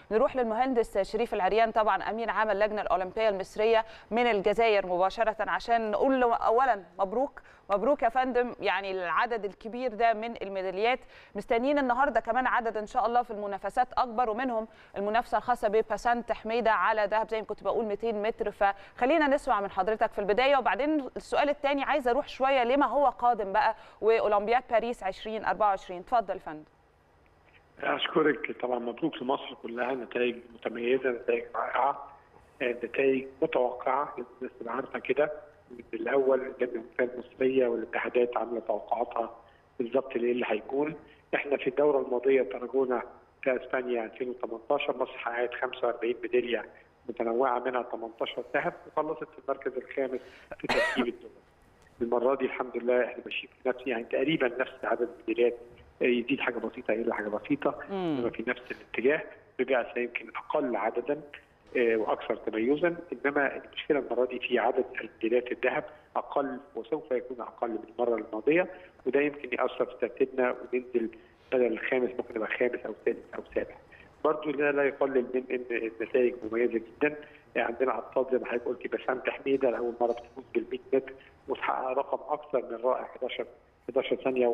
نروح للمهندس شريف العريان طبعا امين عام اللجنه الاولمبيه المصريه من الجزائر مباشره عشان نقول له اولا مبروك مبروك يا فندم يعني العدد الكبير ده من الميداليات مستنيين النهارده كمان عدد ان شاء الله في المنافسات اكبر ومنهم المنافسه الخاصه بباسانت حميده على ذهب زي ما كنت بقول 200 متر فخلينا نسمع من حضرتك في البدايه وبعدين السؤال الثاني عايزه اروح شويه لما هو قادم بقى واولمبياد باريس 2024 اتفضل يا فندم اشكرك طبعا مبروك لمصر كلها نتائج متميزه نتائج رائعه نتائج متوقعه الناس تبقى عارفه كده من الاول اللجنه المصريه والاتحادات عامله توقعاتها بالظبط لايه اللي هيكون احنا في الدوره الماضيه ترجونا في اسبانيا 2018 مصر حققت 45 ميداليه متنوعه منها 18 ذهب وخلصت في المركز الخامس في ترتيب الدول. المره دي الحمد لله احنا ماشيين في نفس يعني تقريبا نفس عدد الميداليات يزيد حاجه بسيطه يقل حاجه بسيطه انما في نفس الاتجاه ببعثه يمكن اقل عددا واكثر تميزا انما المشكله المره دي في عدد الميداليات الذهب اقل وسوف يكون اقل من المره الماضيه وده يمكن ياثر في ترتيبنا وننزل بدل الخامس ممكن يبقى خامس او سادس او سابع. برضه ده لا يقلل من ان النتائج مميزه جدا عندنا ابطال زي ما حضرتك قلتي بسام حميده لاول مره بتفوز بال 100 متر وتحقق رقم اكثر من رائع 11 11 ثانيه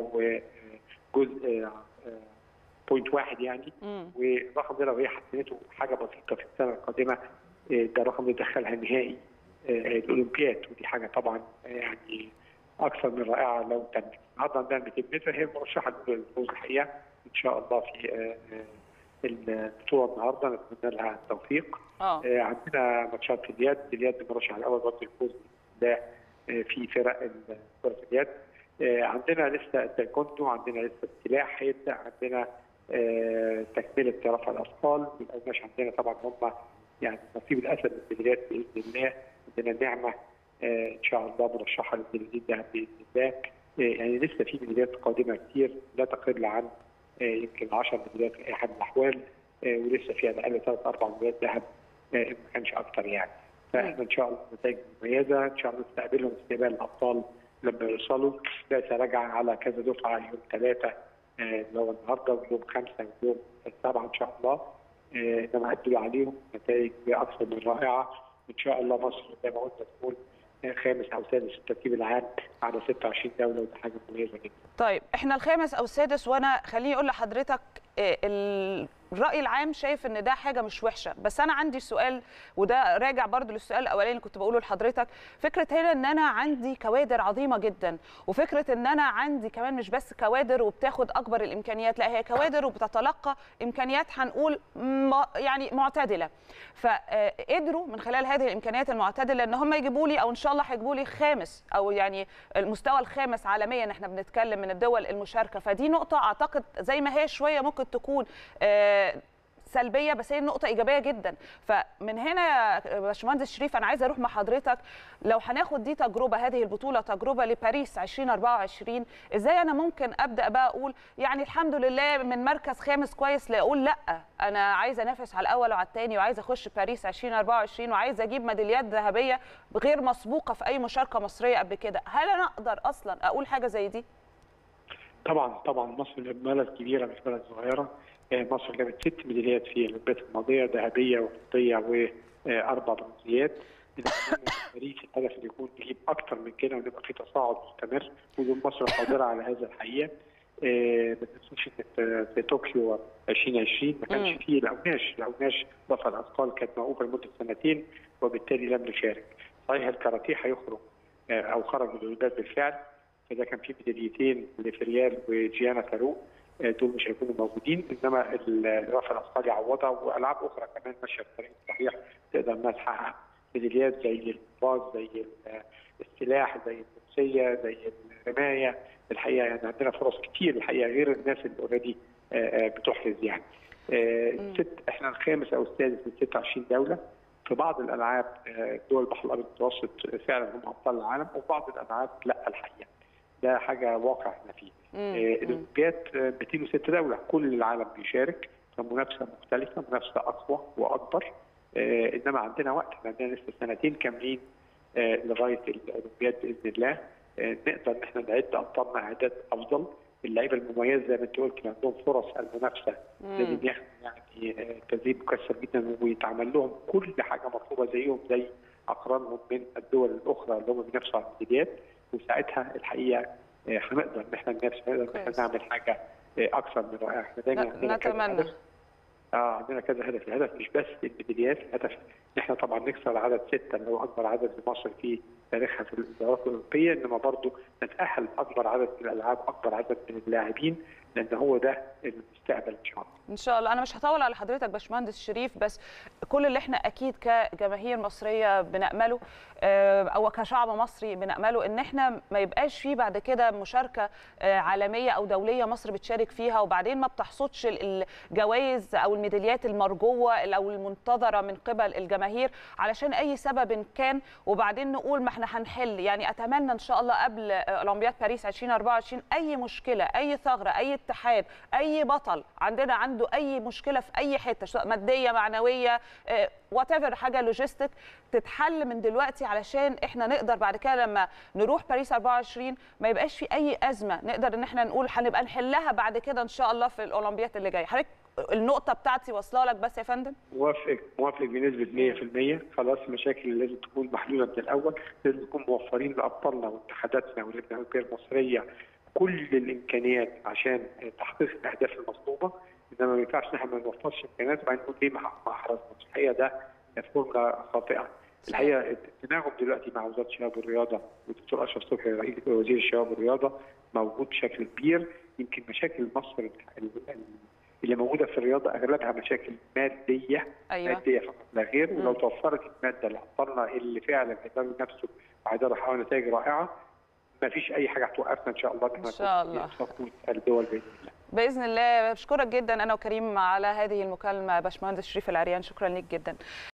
وجزء بوينت واحد يعني والرقم ده لو هي حسنته حاجه بسيطه في السنه القادمه ده الرقم اللي دخلها نهائي الاولمبياد ودي حاجه طبعا يعني اكثر من رائعه لو تمت. النهارده عندنا 200 متر هي المرشحه الاولى للفوز الحقيقه ان شاء الله في البطوله النهارده نتمنى لها التوفيق. اه عندنا ماتشات في اليد، اليد المرشح الاول برضه الفوز ده في فرق كره اليد. عندنا لسه التايكوندو، عندنا لسه السلاح هيبدا، عندنا تكمله رفع الاثقال، الاوماش عندنا طبعا هم يعني نصيب الاسد من الميداليات باذن الله، عندنا النعمه ان شاء الله مرشحه للميداليه الذهب باذن الله، يعني لسه في ميداليات قادمه كتير لا تقل عن يمكن 10 ميداليات في اي حال من الاحوال ولسه في على الاقل ثلاث اربع ميداليات ذهب ما كانش اكثر يعني فاحنا ان شاء الله نتائج مميزه ان شاء الله نستقبلهم استقبال الابطال لما يوصلوا بعثه راجعه على كذا دفعه يوم ثلاثه اللي هو النهارده ويوم خمسه ويوم سبعه ان شاء الله انما ادوا عليهم نتائج اكثر من رائعه ان شاء الله مصر زي ما قلت تكون خامس او سادس الترتيب العام على 26 دوله وده حاجه مميزه جدا. طيب احنا الخامس او السادس وانا خليني اقول لحضرتك الراي العام شايف ان ده حاجه مش وحشه بس انا عندي سؤال وده راجع برضو للسؤال الاولاني اللي كنت بقوله لحضرتك فكره هنا ان انا عندي كوادر عظيمه جدا وفكره ان انا عندي كمان مش بس كوادر وبتاخد اكبر الامكانيات لا هي كوادر وبتتلقى امكانيات هنقول يعني معتدله فقدروا من خلال هذه الامكانيات المعتدله ان هم يجيبوا لي او ان شاء الله هيجيبوا لي خامس او يعني المستوى الخامس عالميا احنا بنتكلم من الدول المشاركه فدي نقطه اعتقد زي ما هي شويه ممكن تكون سلبيه بس هي نقطه ايجابيه جدا فمن هنا يا باشمهندس شريف انا عايزه اروح مع حضرتك لو هناخد دي تجربه هذه البطوله تجربه لباريس 2024 ازاي انا ممكن ابدا بقى اقول يعني الحمد لله من مركز خامس كويس لاقول لا انا عايزه انافس على الاول وعلى الثاني وعايزه اخش باريس 2024 وعايزه اجيب ميداليات ذهبيه غير مسبوقه في اي مشاركه مصريه قبل كده هل انا اقدر اصلا اقول حاجه زي دي طبعا طبعا مصر بلد كبيره مش بلد صغيره مصر جابت ست ميداليات في الاولمبياد الماضيه ذهبيه وفضيه واربع برونزيات باريس الهدف اللي يكون نجيب اكثر من كده ونبقى في تصاعد مستمر ودول مصر قادره على هذا الحقيقه ما تنسوش ان في طوكيو 2020 ما كانش فيه الاوناش الاوناش رفع الاثقال كانت موقوفه لمده سنتين وبالتالي لم نشارك صحيح الكاراتيه هيخرج او خرج من الاولمبياد بالفعل فده كان في ميداليتين لفريال وجيانا فاروق دول مش هيكونوا موجودين انما رفع الاثقال يعوضها والعاب اخرى كمان ماشيه بطريق صحيح تقدر انها تحقق ميداليات زي الباز زي السلاح زي الفروسيه زي الرمايه الحقيقه يعني عندنا فرص كتير الحقيقه غير الناس اللي اوريدي بتحرز يعني. الست احنا الخامس او السادس من 26 دوله في بعض الالعاب دول البحر الابيض المتوسط فعلا هم ابطال العالم وبعض الالعاب لا الحقيقه. ده حاجه واقع احنا فيه. الاولمبياد 206 دوله كل العالم بيشارك فمنافسه مختلفه منافسه اقوى واكبر آه انما عندنا وقت احنا عندنا لسه سنتين كاملين آه لغايه الاولمبياد باذن الله آه نقدر ان احنا نعد ابطالنا اعداد افضل اللعيبه المميزه زي ما انت قلت اللي عندهم فرص المنافسه لازم ياخدوا يعني آه، تدريب مكثف جدا ويتعمل لهم كل حاجه مطلوبه زيهم زي اقرانهم من الدول الاخرى اللي هم بينافسوا على الميداليات وساعتها الحقيقه آه، هنقدر ان احنا ننافس هنقدر ان احنا كويس. نعمل حاجه آه، اكثر من رائعه احنا دايما عندنا كذا نتمنى هدف. اه عندنا كذا هدف، الهدف مش بس الميداليات، الهدف ان احنا طبعا نكسر عدد سته اللي هو اكبر عدد لمصر في تاريخها في الدورات الاولمبيه، انما برضه نتاهل اكبر عدد من الالعاب، اكبر عدد من اللاعبين، لان هو ده المستقبل ان شاء الله. ان شاء الله انا مش هطول على حضرتك باشمهندس شريف بس كل اللي احنا اكيد كجماهير مصريه بنامله آه، او كشعب مصري بنامله ان احنا ما يبقاش فيه بعد كده مشاركه آه، عالميه او دوليه مصر بتشارك فيها وبعدين ما بتحصدش ال- الجوائز او الميداليات المرجوه او المنتظره من قبل الجماهير علشان اي سبب كان وبعدين نقول ما احنا هنحل يعني اتمنى ان شاء الله قبل آه، اولمبياد باريس 2024 اي مشكله اي ثغره اي اتحاد اي بطل عندنا عنده اي مشكله في اي حته سواء ماديه معنويه وات ايفر حاجه لوجيستيك تتحل من دلوقتي علشان احنا نقدر بعد كده لما نروح باريس 24 ما يبقاش في اي ازمه نقدر ان احنا نقول هنبقى نحلها بعد كده ان شاء الله في الاولمبياد اللي جايه حضرتك النقطه بتاعتي واصله لك بس يا فندم موافق موافق بنسبه 100% خلاص المشاكل اللي لازم تكون محلوله من الاول لازم نكون موفرين لابطالنا واتحاداتنا واللجنه الاولمبيه المصريه كل الامكانيات عشان تحقيق الاهداف المطلوبه انما ما ينفعش ان احنا ما نوفرش امكانيات وبعدين نقول ليه ما ما احرزناش الحقيقه ده فورمولا خاطئه الحقيقه التناغم دلوقتي مع وزاره الشباب والرياضه والدكتور اشرف صبحي رئيس وزير الشباب والرياضه موجود بشكل كبير يمكن مشاكل مصر ال- ال- اللي موجوده في الرياضه اغلبها مشاكل ماديه ايوه ماديه فقط لا غير ولو مم. توفرت الماده لابطالنا اللي فعلا هيقدروا ينافسوا وهيقدروا يحققوا نتائج رائعه ما فيش اي حاجه هتوقفنا ان شاء الله إن شاء الله. صفوه الدول باذن الله باذن الله بشكرك جدا انا وكريم على هذه المكالمه باشمهندس شريف العريان شكرا ليك جدا